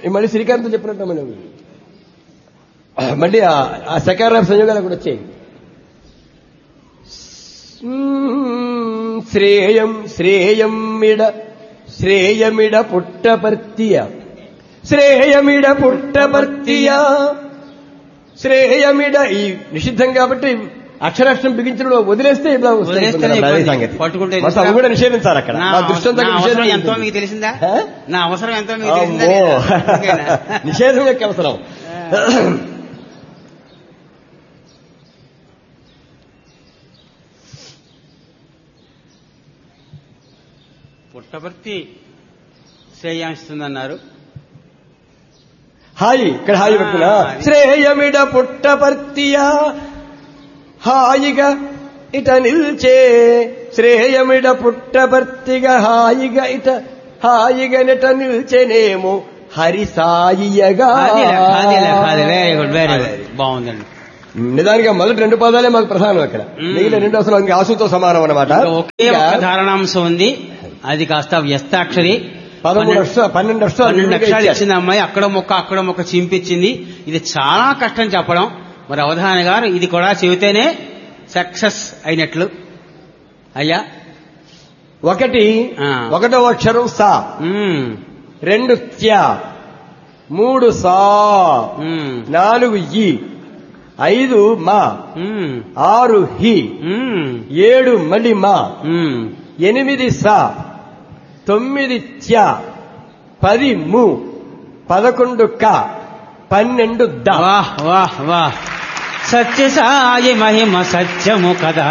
మళ్ళీ శ్రీకాంత్ చెప్పినట్టు మనం మళ్ళీ ఆ- ఆ సకార సంయోగాలు కూడా వచ్చాయి మ్మ్. శ్రేయం శ్రేయమిడ శ్రేయమిడ పుట్టపర్తియ శ్రేయమిడ పుట్టపర్తియ శ్రేయమిడ ఈ నిషిద్ధం కాబట్టి అక్షరాక్షరం బిగించడం వదిలేస్తే ఇలా వస్తాయి వదిలేస్తేనే అదే ఇబ్బంది. సంగతి. పట్టుకుంటే మొత్తం అవి కూడా నిషేధించాలి అక్కడ నా నా దృష్టి అంతా నా అక్కడ అవసరం నిషేధం ఎంతో ఉంటుంది. మీకు తెలిసిందా హ? నా అవసరం ఎంతో మీకు తెలిసిందా అమ్మో. లేదా? ఓకేనా? నిషేధం యొక్క అవసరం పుట్టపర్తి శ్రేయాంస్తుందన్నారు హాయి ఇక్కడ హాయి పెట్టుకున్నా ఆ, అది. శ్రేయమిడ పుట్టపర్తియా హాయిగా ఇట నిల్చే శ్రేయమిడ పుట్టపర్తిగా హాయిగా ఇట హాయిగా నిట నిల్చెనేమో హరి సాయియగా అదేలే అదేలే అదే వెరీ గుడ్ వెరీ గుడ్ బాగుందండి నిజానికి మొదటి రెండు పదాలే మాకు ప్రధానం అక్కడ మ్మ్. మిగిలిన రెండు అసలు ఇంకా ఆసుతో సమానం అనమాట ఇంకా ఒకే ఒక ధారణాంశం ఉంది అది కాస్త వ్యస్తాక్షరి పదమూడు అక్షరాలు పన్నెండు అక్షరాలు పన్నెండు విడిగా అక్షరాలు ఇచ్చారు. ఇచ్చింది అమ్మాయి అక్కడ మొక్క అక్కడ మొక్క చింపించింది ఇది చాలా కష్టం చెప్పడం మరి అవధాన గారు ఇది కూడా చెబితేనే సక్సెస్ అయినట్లు అయ్యా ఒకటి ఆ. ఒకటో అక్షరం సా మ్మ్. రెండు త్యా మూడు సా మ్మ్. నాలుగు ఈ ఐదు మా మ్మ్. ఆరు హి మ్మ్. ఏడు మళ్ళీ మా మ్మ్. ఎనిమిది సా తొమ్మిది త్యా పది ము పదకొండు క పన్నెండు ద వాహ్ వాహ్ వాహ్ సత్యసాయి మహిమ సత్యము కదా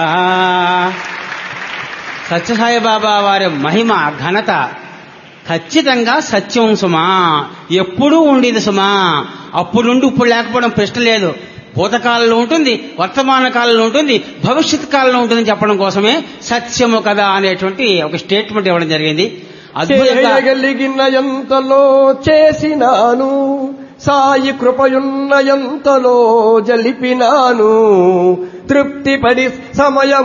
సత్యసాయి బాబా వారి మహిమ ఘనత ఖచ్చితంగా సత్యం సుమా ఎప్పుడూ ఉండేది సుమా అప్పుడు నుండి ఇప్పుడు లేకపోవడం ప్రశ్న లేదు భూతకాలంలో ఉంటుంది వర్తమాన కాలంలో ఉంటుంది భవిష్యత్ కాలంలో ఉంటుందని చెప్పడం కోసమే సత్యము కదా అనేటువంటి ఒక స్టేట్మెంట్ ఇవ్వడం జరిగింది అద్భుతంగా చేయగలిగిన ఎంతలో చేసినాను సాయి కృపయున్న ఎంతలో జలిపినాను తృప్తిపడి సమయం